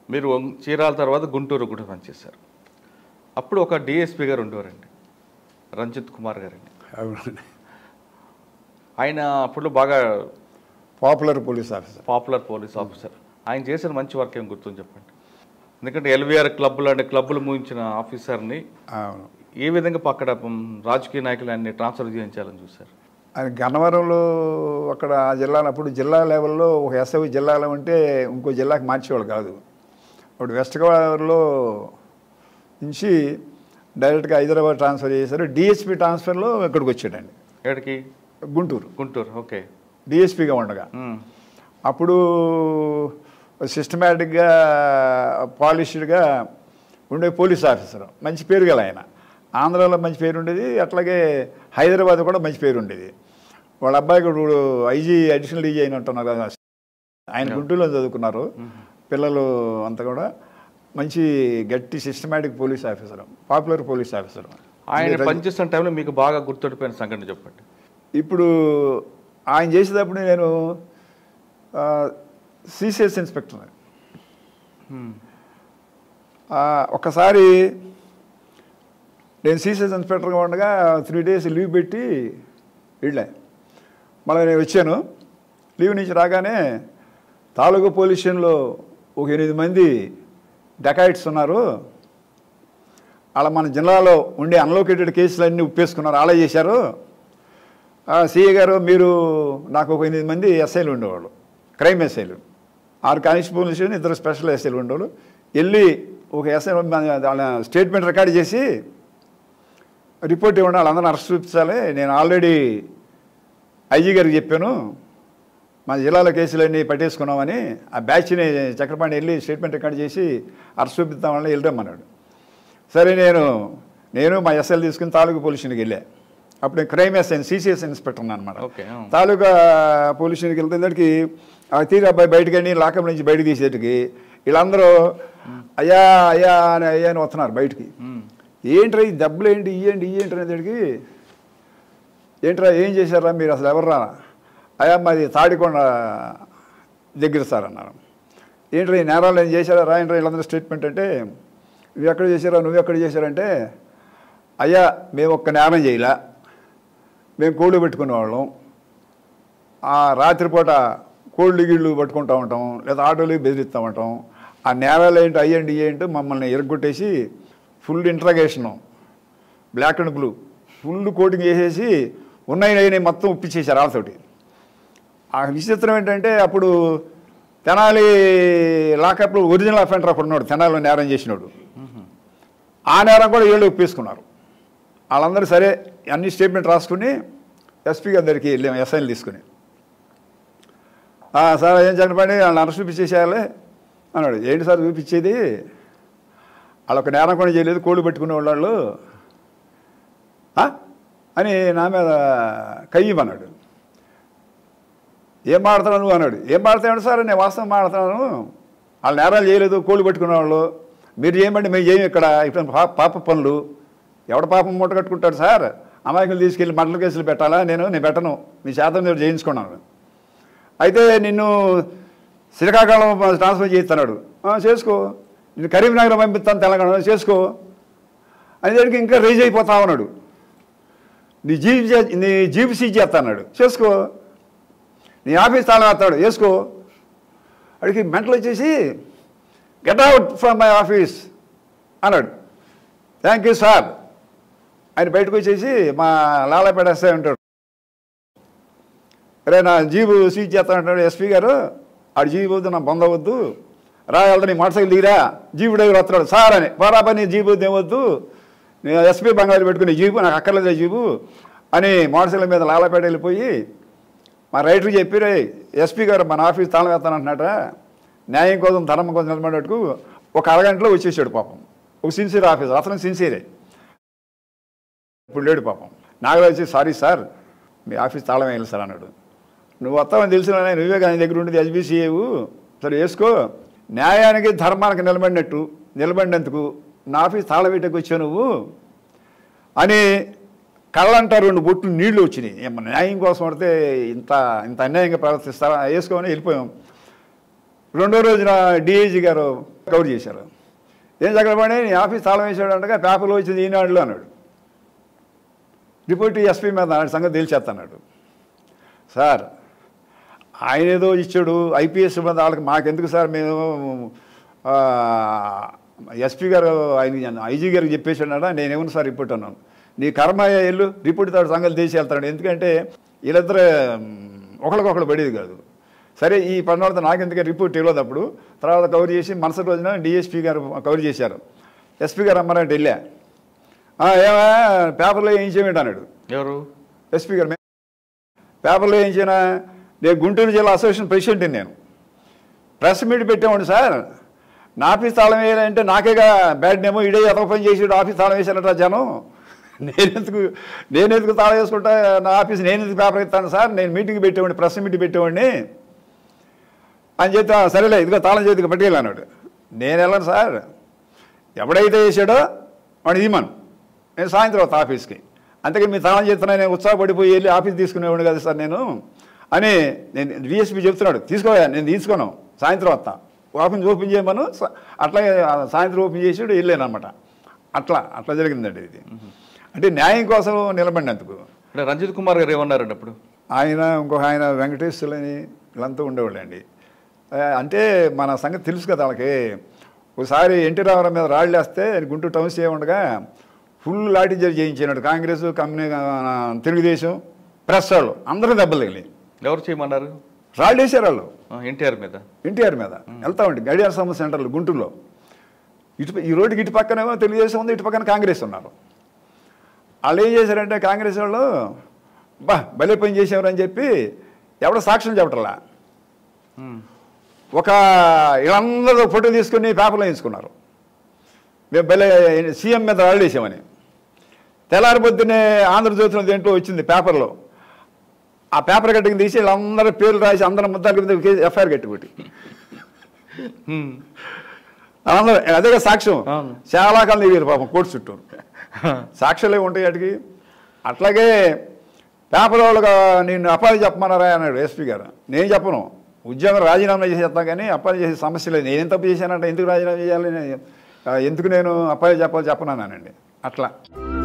మీరు ఒంగ్- చీరాల తర్వాత గుంటూరు కూడా పనిచేశారు అప్పుడు ఒక డిఎస్పీ గారు ఉండేవారండి రంజిత్ కుమార్ గారండి అవునండి ఆయన అప్పుడు బాగా popular police officer popular police officer ఆయన చేసిన మంచి వర్క్ ఏం గుర్తుంది చెప్పండి ఎందుకంటే ఎల్వీఆర్ క్లబ్లు అంటే క్లబ్లు ముగించిన ఆఫీసర్ని అవును ఏ విధంగా అక్కడ మ్, రాజకీయ నాయకులు ట్రాన్స్ఫర్ చేయించాలని చూశారు ఆయన గన్నవరంలో అక్కడ ఆ జిల్లాలో అప్పుడు జిల్లా లెవెల్లో ఒక ఎస్ఐ జిల్లాలో ఉంటే ఇంకో జిల్లాకి మార్చేవాళ్ళు కాదు ఇప్పుడు వెస్ట్ గోదావరిలో నుంచి డైరెక్ట్గా హైదరాబాద్ ట్రాన్స్ఫర్ చేశారు డిఎస్పీ ట్రాన్స్ఫర్లో ఇక్కడికి వచ్చాడండి ఎక్కడికి గుంటూరు గుంటూరు ఓకే డిఎస్పీగా ఉండగా మ్, అప్పుడు సిస్టమేటిక్గా పాలిష్డ్గా ఉండే పోలీస్ ఆఫీసర్ మంచి పేరు గల ఆయన ఆంధ్రాలో మంచి పేరు ఉండేది అట్లాగే హైదరాబాద్ కూడా మంచి పేరు ఉండేది వాళ్ళ అబ్బాయి కూడా ఇప్పుడు ఐజీ అడిషనల్ డీజీ అయిన ఉంటున్నారు కదా ఆయన గుంటూరులో చదువుకున్నారు పిల్లలు అంతా కూడా మంచి గట్టి systematic police officer popular police officer ఆయన పనిచేస్తున్న టైంలో మీకు బాగా గుర్తుండిపోయిన సంఘటన చెప్పండి ఇప్పుడు ఆయన చేసేటప్పుడు నేను సిసిఎస్ ఇన్స్పెక్టర్ మ్, ఒక్కసారి నేను సిసిఎస్ ఇన్స్పెక్టర్గా ఉండగా త్రీ డేస్ లీవ్ పెట్టి వెళ్ళా మళ్ళీ నేను వచ్చాను లీవ్ నుంచి రాగానే తాలూకా పోలీస్ స్టేషన్లో ఒక ఎనిమిది మంది డకాయిట్స్ ఉన్నారు అలా మన జిల్లాలో ఉండే అన్లోకేటెడ్ కేసులన్నీ ఉప్పేసుకున్నారు అలా చేశారు సిఏ గారు మీరు నాకు ఒక ఎనిమిది మంది ఎస్ఐలు ఉండేవాళ్ళు క్రైమ్ ఎస్ఐలు ఆరు కానిస్టేబుల్ స్టేషన్ ఇద్దరు స్పెషల్ ఎస్ఐలు ఉండేవాళ్ళు వెళ్ళి ఒక ఎస్ఐ వాళ్ళ స్టేట్మెంట్ రికార్డ్ చేసి రిపోర్ట్ ఇవ్వండి వాళ్ళందరూ అరెస్ట్ చూపించాలి నేను ఆల్రెడీ ఐజీ గారికి చెప్పాను మా జిల్లాలో కేసులన్నీ పట్టేసుకున్నామని ఆ బ్యాచ్ని చక్రపాణి వెళ్ళి స్టేట్మెంట్ రికార్డ్ చేసి అరెస్ట్ చూపిస్తామని వెళ్ళామన్నాడు సరే నేను నేను మా ఎస్ఎల్ తీసుకుని తాలూకా పోలీసునికి వెళ్ళా అప్పుడు నేను క్రైమ్ ఎస్ఐ సిసిఎస్ ఇన్స్పెక్టర్ అనమాట ఓకే ఆ. తాలూకా పోలీస్ స్టేషన్కి వెళ్తుందటికి ఆ తీరు అబ్బాయి బయటకు వెళ్ళి లాకప్ నుంచి బయటకు తీసేటికి వీళ్ళందరూ అయ్యా అయ్యా అని అయ్యా అని వస్తున్నారు బయటికి మ్, ఏంట్రా ఈ దెబ్బలు ఏంటి ఇయ్యండి ఇయ్యండి అనేటికి ఏంట్రా ఏం చేశారా మీరు అసలు ఎవర్రా అయ్యా మాది తాడికొండ దగ్గర సార్ అన్నారు ఏంట్రా ఈ నేరాలు ఏం చేశారా రా ఏంట్రా వీళ్ళందరూ స్టేట్మెంట్ అంటే నువ్వు ఎక్కడ చేశారా నువ్వు ఎక్కడ చేశారంటే అయ్యా మేము ఒక్క నేరం చేయలే మేము కోళ్ళు పెట్టుకునే వాళ్ళం ఆ రాత్రిపూట కోళ్ళు గిళ్ళు పట్టుకుంటూ ఉంటాం లేదా ఆటోలు బెదిరిస్తూ ఉంటాం ఆ నేరాలు ఏంటి అయ్యండి ఇయ్యంటూ మమ్మల్ని ఎరగొట్టేసి full interrogation black and blue full coating వేసేసి ఉన్నాయి మొత్తం ఉప్పించేశారు వాళ్ళతోటి ఆ విచిత్రం ఏంటంటే అప్పుడు తెనాలి లాకప్లో ఒరిజినల్ అఫెండర్ అప్పుడు ఉన్నాడు తెనాలిలో నేరం చేసినాడు ఆ నేరం కూడా వీళ్ళు ఒప్పేసుకున్నారు వాళ్ళందరూ సరే అన్ని స్టేట్మెంట్ రాసుకుని ఎస్పీ గారి దగ్గరికి వెళ్ళాం ఎస్ఐలు తీసుకుని "ఆ, సార్ ఏం చెప్పండి వాళ్ళని అరెస్ట్ చూపించేసేయాలి అన్నాడు ఏంటి సార్ చూపించేది వాళ్ళు ఒక నేరం కూడా చేయలేదు కోళ్ళు పెట్టుకునే వాళ్ళు "ఆ?" అని నా మీద కయ్యమన్నాడు ఏం మాడుతున్నావు నువ్వు అన్నాడు ఏం మాడుతున్నాడు సార్ నేను వాస్తవం మాడుతున్నాను వాళ్ళు నేరాలు చేయలేదు కోళ్ళు పెట్టుకునే వాళ్ళు మీరు చేయమంటే మేము చేయం ఇక్కడ ఇప్పుడు పా- పాప పనులు ఎవడ పాపం మూట కట్టుకుంటాడు సార్ అమాయకులు తీసుకెళ్ళి మంటల కేసులు పెట్టాలా నేను నేను పెట్టను మీ శాతం నేను చేయించుకున్నాను అయితే నిన్ను శ్రీకాకుళం ట్రాన్స్ఫర్ చేస్తున్నాడు "ఆ, చేసుకో నేను కరీంనగర్ పంపిస్తాను తెలంగాణ చేసుకో అనేదానికి ఇంకా రేజ్ అయిపోతా ఉన్నాడు నీ జీప్ చే- నీ జీప్ సీజ్ చేస్తాడు చేసుకో నీ ఆఫీస్ తాళం వేస్తాడు వేసుకో అడిగి మెంటలు వచ్చేసి get out from my office అన్నాడు థ్యాంక్ యూ సార్ ఆయన బయటకు వచ్చేసి మా లాలాపేట ఎస్ఐ ఉంటాడు రే నా జీబు సీజ్ చేస్తానంటాడు ఎస్పీ గారు ఆడు జీబు వద్దు నా పొందవద్దు రా వెళ్తా నీ మోటార్ సైకిల్ దిగిరా జీబు డ్రైవర్ వస్తున్నాడు సార్ అని పోరా పని జీబు ఏమొద్దు నేను ఎస్పీ బంగారు పెట్టుకుని జీబు నాకు అక్కర్లేదు జీబు అని మోటార్ సైకిల్ మీద లాలాపేట వెళ్ళిపోయి మా రైటర్ చెప్పి రే ఎస్పీ గారు మన ఆఫీస్ తాళం వేస్తానంటున్నాడా న్యాయం కోసం ధర్మం కోసం నిలబడేట్టుకు ఒక అరగంటలో వచ్చేసాడు పాపం ఒక సిన్సియర్ ఆఫీసర్ అతను సిన్సియరే ఇప్పుడు లేడు పాపం నాగరాజు వచ్చి సారీ సార్ మీ ఆఫీస్ తాళం వేయాలి సార్ అన్నాడు నువ్వు వస్తావని తెలిసిన నువ్వే కానీ దగ్గర ఉండేది ఎస్బీసీఏవు సరే వేసుకో న్యాయానికి ధర్మానికి నిలబడినట్టు నిలబడినందుకు నా ఆఫీస్ తాళం వేయటకు వచ్చావు నువ్వు అని కళ్ళంట రెండు బొట్లు నీళ్లు వచ్చినాయి ఏమన్నా న్యాయం కోసం పడితే ఇంత ఇంత అన్యాయంగా ప్రవర్తిస్తారా వేసుకొని వెళ్ళిపోయాం రెండో రోజున డిఐజీ గారు కవర్ చేశారు ఏం చక్రపాణి నీ ఆఫీస్ తాళం వేసాడు అంటగా పేపర్లో వచ్చింది ఈనాడులో అన్నాడు రిపోర్ట్ ఎస్పీ మీద అన్నాడు సంగతి తేల్చేస్తున్నాడు సార్ ఆయన ఏదో ఇచ్చాడు ఐపీఎస్ మీద వాళ్ళకి మాకెందుకు సార్ మేము ఎస్పీ గారు ఆయన ఐజీ గారికి చెప్పేసాడా నేనేమన్నా సార్ రిపోర్ట్ అన్నాను నీ కర్మ ఎల్లు రిపోర్ట్ తాడు సంగతి తీసి వెళ్తాడు ఎందుకంటే వీళ్ళిద్దరు ఒకరికొకరు పడేది కాదు సరే ఈ పన్నోళ్ళతో నాకెందుకే రిపోర్ట్ ఇవ్వలేదు అప్పుడు తర్వాత కవర్ చేసి మరుసటి రోజున డిఎస్పీ గారు కవర్ చేశారు ఎస్పీ గారు అమ్మారంటే వెళ్ళా "ఆ, ఏమా పేపర్లో ఏం చేయమంటే అన్నాడు ఎవరు ఎస్పీ గారు "మే- పేపర్లో ఏం చేయనా నేను గుంటూరు జిల్లా అసోసియేషన్ ప్రెసిడెంట్ నేను ప్రెస్ మీట్ పెట్టామండి సార్ నా ఆఫీస్ తాళం వేయాలంటే నాకేగా బ్యాడ్ నేమో ఇడే ఎదవ పని చేసి ఆఫీస్ తాళం వేసారట జనం నేనెందుకు నేనెందుకు తాళం వేసుకుంటా నా ఆఫీస్ నేను ఎందుకు పేపర్ ఇస్తాను సార్ నేను మీటింగ్ పెట్టేవాడిని ప్రెస్ మీట్ పెట్టేవాడిని అని చెప్తే "ఆ, సరేలే ఇదిగో తాళం చేతికి పట్టుకెళ్ళాడు నేను వెళ్ళను సార్ ఎవడైతే వేసాడో వాడు ఇమ్మను నేను సాయంత్రం వస్తా ఆఫీస్కి అంతకే మీ తాళం చేస్తున్నా నేను ఉత్సాహపడిపోయి వెళ్ళి ఆఫీస్ తీసుకునేవాడు కదా సార్ నేను అని నేను డిఎస్పీ చెప్తున్నాడు తీసుకోయా నేను తీసుకోను సాయంత్రం వస్తా ఆఫీస్ ఓపెన్ చేయమను స- అట్లాగే ఆ సాయంత్రం ఓపెన్ చేసి వెళ్ళాను అనమాట అట్లా అట్లా జరిగిందండి ఇది అంటే న్యాయం కోసం నిలబడినందుకు అంటే రంజిత్ కుమార్ గారు ఏమన్నారండి అప్పుడు ఆయన ఇంకొక ఆయన వెంకటేశ్వరులని వీళ్ళంతా ఉండేవాళ్ళండి ఆ, అంటే మన సంగతి తెలుసు కదా వాళ్ళకి ఒకసారి ఎన్టీ రామారావు మీద రాళ్ళు వేస్తే గుంటూరు టౌన్స్ ఉండగా ఫుల్ లాఠీ చార్జ్ చేయించినాడు కాంగ్రెస్ కమ్యూని ఆ, తెలుగుదేశం ప్రెస్ వాళ్ళు అందరూ దెబ్బలు తగిలి ఎవరు చేయమన్నారు రాళ్ళు వేసారు వాళ్ళు ఎన్టీఆర్ మీద ఎన్టీఆర్ మీద వెళ్తామండి గడియార సమస్య సెంటర్లు గుంటూరులో ఇటు ఈ రోడ్డుకి ఇటు పక్కనేమో తెలుగుదేశం ఉంది ఇటు పక్కన కాంగ్రెస్ ఉన్నారు వాళ్ళు ఏం చేశారంటే కాంగ్రెస్ వాళ్ళు బా భలే పని చేసేవారు అని చెప్పి ఎవడో సాక్ష్యం చెప్పటలా ఉమ్. ఒక వీళ్ళందరూ ఫోటో తీసుకుని పేపర్లో వేయించుకున్నారు మేము భలే సీఎం మీద రాళ్ళు వేసామని తెల్లారి పొద్దున్నే ఆంధ్రజ్యోతిలో దేంట్లో వచ్చింది పేపర్లో ఆ పేపర్ కట్టుకుని తీసి వీళ్ళందరూ పేర్లు రాసి అందరం ముద్దాల మీద ఎఫ్ఐఆర్ కట్టుకోటి ఉమ్. అందరూ అదే సాక్ష్యం అవును. చాలా కాలం దిగారు పాపం కోర్టు చుట్టూ సాక్ష్యాలే ఉంటాయి వాటికి అట్లాగే పేపర్ వాళ్ళగా నేను అప్పాలి చెప్పమన్నారా అన్నాడు ఎస్పీ గారు నేను చెప్పను ఉద్యోగం రాజీనామా చేసేస్తాను కానీ అప్పాలి చేసే సమస్య లేదు నేనేం తప్పు చేశానంటే ఎందుకు రాజీనామా చేయాలి నేను- ఎందుకు నేను అప్పాలి చెప్పాలి చెప్పనన్నానండి అట్లా